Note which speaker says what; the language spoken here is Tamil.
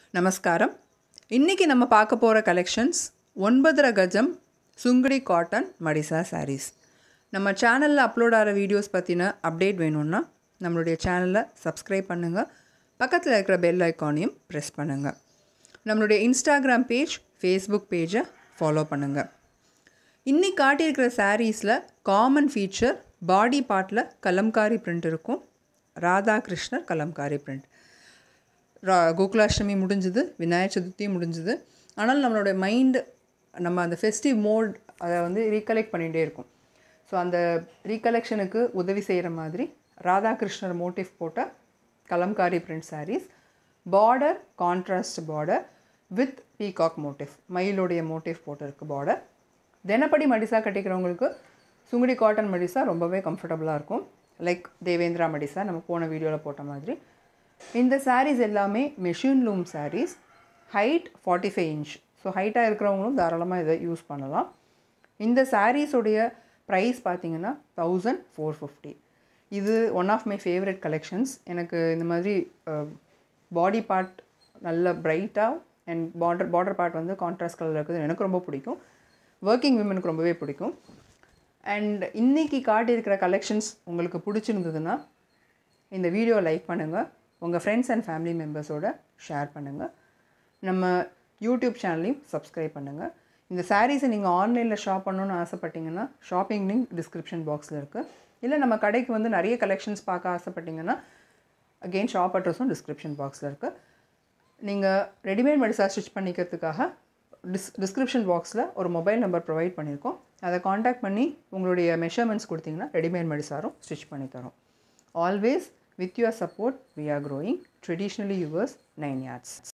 Speaker 1: நமஸ்காரம் இன்றைக்கி நம்ம பார்க்க போகிற கலெக்ஷன்ஸ் ஒன்பதரை கஜம் சுங்குடி காட்டன் மடிசா sarees நம்ம சேனலில் அப்லோட் ஆகிற வீடியோஸ் பற்றின அப்டேட் வேணும்னா நம்மளுடைய சேனலை சப்ஸ்கிரைப் பண்ணுங்கள் பக்கத்தில் இருக்கிற பெல் ஐக்கானையும் ப்ரெஸ் பண்ணுங்கள் நம்மளுடைய இன்ஸ்டாகிராம் பேஜ் ஃபேஸ்புக் பேஜை ஃபாலோ பண்ணுங்கள் இன்னைக்கு காட்டியிருக்கிற சாரீஸில் காமன் ஃபீச்சர் பாடி பார்ட்டில் கலம்காரி பிரிண்ட் இருக்கும் ராதாகிருஷ்ணர் கலம்காரி பிரிண்ட் ரா கோகுலாஷ்டமி முடிஞ்சுது விநாயகர் சதுர்த்தி முடிஞ்சுது ஆனால் நம்மளுடைய மைண்டு நம்ம அந்த ஃபெஸ்டிவ் மோட் அதை வந்து ரீகலெக்ட் பண்ணிகிட்டே இருக்கும் ஸோ அந்த ரீகலெக்ஷனுக்கு உதவி செய்கிற மாதிரி ராதாகிருஷ்ணர் மோட்டிவ் போட்ட Kalamkari print sarees border contrast border with peacock motif மயிலுடைய மோட்டிவ் போட்டிருக்கு பார்டர் தினப்படி மடிசா கட்டிக்கிறவங்களுக்கு சுங்குடி காட்டன் மடிசா ரொம்பவே கம்ஃபர்டபுளாக இருக்கும் லைக் தேவேந்திரா மடிசா நம்ம போன வீடியோவில் போட்ட மாதிரி இந்த sarees எல்லாமே machine loom sarees height forty five inch so ஹைட்டாக இருக்கிறவங்களும் தாராளமாக இதை யூஸ் பண்ணலாம் இந்த sarees உடைய ப்ரைஸ் பார்த்தீங்கன்னா தௌசண்ட் ஃபோர் ஃபிஃப்டி இது one of my favourite collections எனக்கு இந்த மாதிரி பாடி பார்ட் நல்ல பிரைட்டாக அண்ட் பார்டர் பார்டர் பார்ட் வந்து கான்ட்ராஸ்ட் கலரில் இருக்குது எனக்கு ரொம்ப பிடிக்கும் ஒர்க்கிங் விமனுக்கு ரொம்பவே பிடிக்கும் அண்ட் இன்னைக்கு காட்டியிருக்கிற கலெக்ஷன்ஸ் உங்களுக்கு பிடிச்சிருந்ததுன்னா இந்த வீடியோ லைக் பண்ணுங்கள் உங்கள் ஃப்ரெண்ட்ஸ் அண்ட் ஃபேமிலி மெம்பர்ஸோட ஷேர் பண்ணுங்கள் நம்ம யூடியூப் சேனலையும் சப்ஸ்கிரைப் பண்ணுங்கள் இந்த சாரீஸை நீங்கள் ஆன்லைனில் ஷாப் பண்ணணும்னு ஆசைப்பட்டீங்கன்னா ஷாப்பிங் லிங்க் டிஸ்கிரிப்ஷன் பாக்ஸில் இருக்குது இல்லை நம்ம கடைக்கு வந்து நிறைய கலெக்ஷன்ஸ் பார்க்க ஆசைப்பட்டீங்கன்னா அகெயின் ஷாப் அட்ரஸும் டிஸ்கிரிப்ஷன் பாக்ஸில் இருக்குது நீங்கள் ரெடிமேட் மெடிசா ஸ்டிச் பண்ணிக்கிறதுக்காக டிஸ் டிஸ்கிரிப்ஷன் பாக்ஸில் ஒரு மொபைல் நம்பர் ப்ரொவைட் பண்ணியிருக்கோம் அதை காண்டாக்ட் பண்ணி உங்களுடைய மெஷர்மெண்ட்ஸ் கொடுத்தீங்கன்னா ரெடிமேட் மெடிசாரும் ஸ்டிச் பண்ணி தரோம் always with your support we are growing traditionally yours nine yards